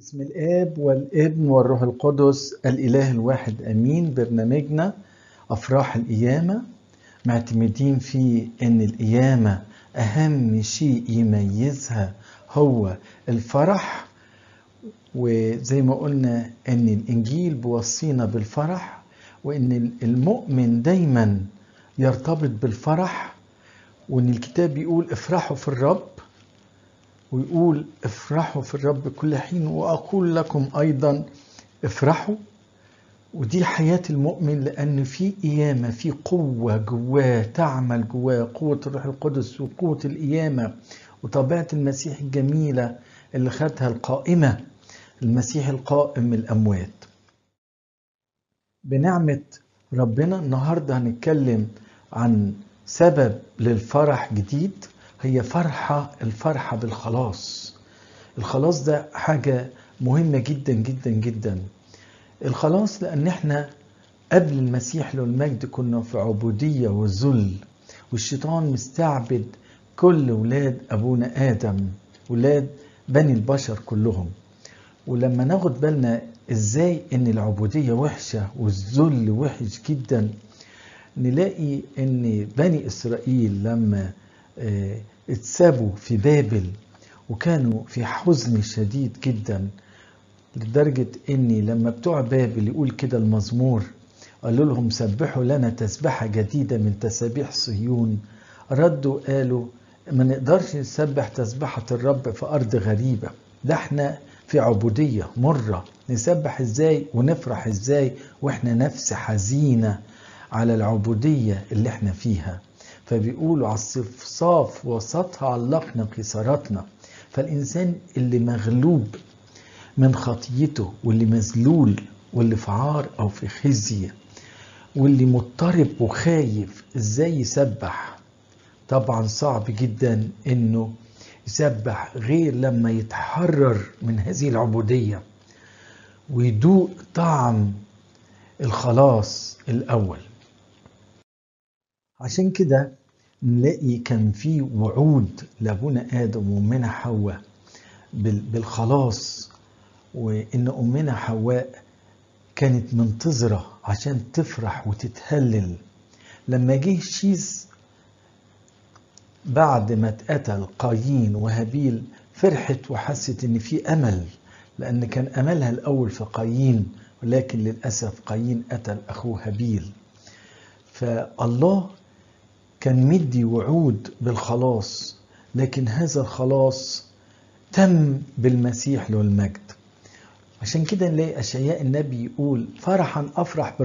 باسم الآب والابن والروح القدس الإله الواحد أمين برنامجنا أفراح القيامة معتمدين فيه إن القيامة أهم شيء يميزها هو الفرح وزي ما قلنا إن الإنجيل بيوصينا بالفرح وإن المؤمن دايما يرتبط بالفرح وإن الكتاب بيقول افرحوا في الرب ويقول افرحوا في الرب كل حين واقول لكم ايضا افرحوا ودي حياة المؤمن لأن في قيامة في قوة جواه تعمل جواه قوة الروح القدس وقوة القيامة وطبيعة المسيح الجميلة اللي خدها القائمة المسيح القائم من الأموات بنعمة ربنا النهاردة هنتكلم عن سبب للفرح جديد هي فرحة الفرحة بالخلاص الخلاص ده حاجة مهمة جدا جدا جدا الخلاص لأن احنا قبل المسيح له المجد كنا في عبودية وذل والشيطان مستعبد كل ولاد أبونا آدم ولاد بني البشر كلهم ولما ناخد بالنا ازاي ان العبودية وحشة والذل وحش جدا نلاقي ان بني اسرائيل لما اتسابوا في بابل وكانوا في حزن شديد جدا لدرجة اني لما بتوع بابل يقول كده المزمور قالوا لهم سبحوا لنا تسبحة جديدة من تسابيح صهيون ردوا قالوا ما نقدرش نسبح تسبحة الرب في أرض غريبة ده احنا في عبودية مرة نسبح ازاي ونفرح ازاي واحنا نفس حزينة على العبودية اللي احنا فيها فبيقولوا على الصفصاف وسطها علقنا قيصراتنا فالإنسان اللي مغلوب من خطيته واللي مذلول واللي في عار أو في خزي واللي مضطرب وخايف ازاي يسبح طبعا صعب جدا انه يسبح غير لما يتحرر من هذه العبودية ويدوق طعم الخلاص الأول عشان كده نلاقي كان في وعود لابونا ادم وامنا حواء بالخلاص وان امنا حواء كانت منتظره عشان تفرح وتتهلل لما جه شيز بعد ما اتقتل قايين وهابيل فرحت وحست ان في امل لان كان املها الاول في قايين ولكن للاسف قايين قتل اخوه هابيل فالله كان مدي وعود بالخلاص لكن هذا الخلاص تم بالمسيح له المجد عشان كده نلاقي اشعياء النبي يقول فرحا افرح